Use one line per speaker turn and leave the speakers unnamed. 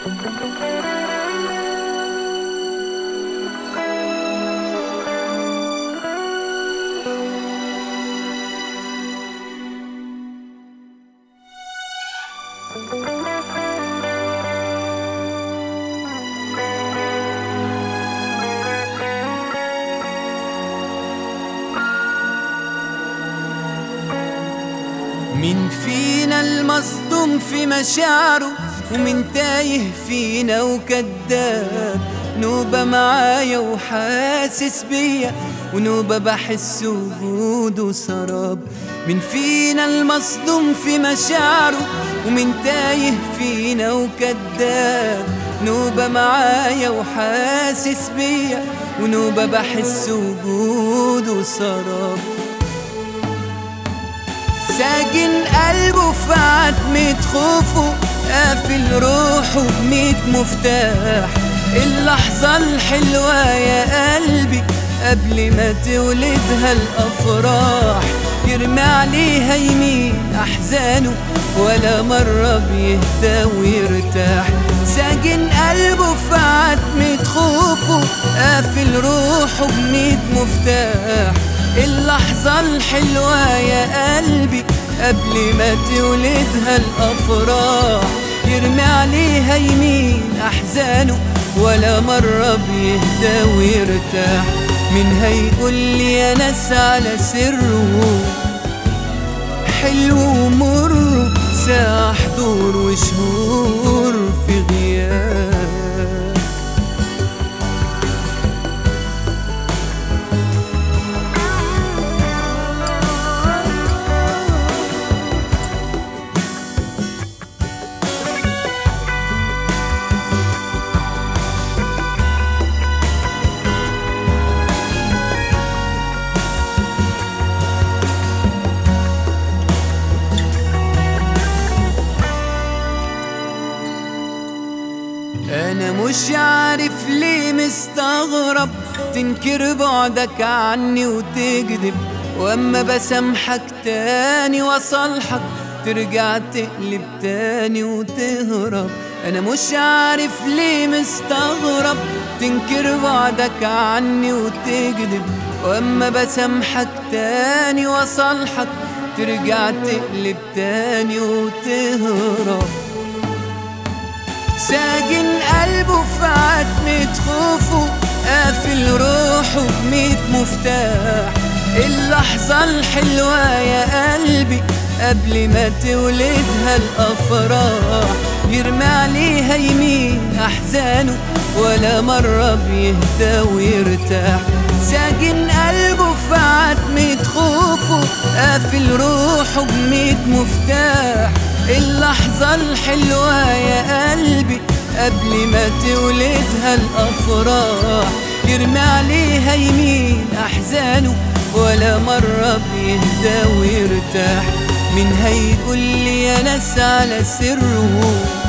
مين فينا المصدوم في مشاعره ومين تايه فينا وكذاب نوبة معايا وحاسس بيا ونوبة بحس وجوده سراب مين فينا المصدوم في مشاعره ومين تايه فينا وكذاب نوبة معايا وحاسس بيا ونوبة بحس وجوده سراب ساجن قلبه في عتمة خوفه قافل روحه بميت مفتاح اللحظة الحلوة يا قلبي قبل ما تولدها الأفراح يرمي عليها يمين أحزانه ولا مرة بيهدى ويرتاح ساجن قلبه في عتمة خوفه قافل روحه بميت مفتاح اللحظة الحلوة يا قلبي قبل ما تولدها الأفراح يرمي عليها يمين أحزانه ولا مرة بيهدى ويرتاح من هيقول لي يا ناس على سره حلو ومر ساعة حضور وشهور في غياب انا مش عارف ليه مستغرب تنكر بعدك عني وتكذب واما بسامحك تاني وصالحك ترجع تقلب تاني وتهرب انا مش عارف ليه مستغرب تنكر بعدك عني وتكذب واما بسامحك تاني وصالحك ترجع تقلب تاني وتهرب ساجن قلبه في عتمة خوفه قافل روحه بميت مفتاح اللحظة الحلوة يا قلبي قبل ما تولدها الأفراح يرمي عليها يمين أحزانه ولا مرة بيهدى ويرتاح ساجن قلبه في عتمة خوفه قافل روحه بميت مفتاح اللحظة الحلوة يا قلبي قبل ما تولدها الأفراح يرمي عليها يمين أحزانه ولا مرة بيهدى ويرتاح من هيقول لي يا ناس على سره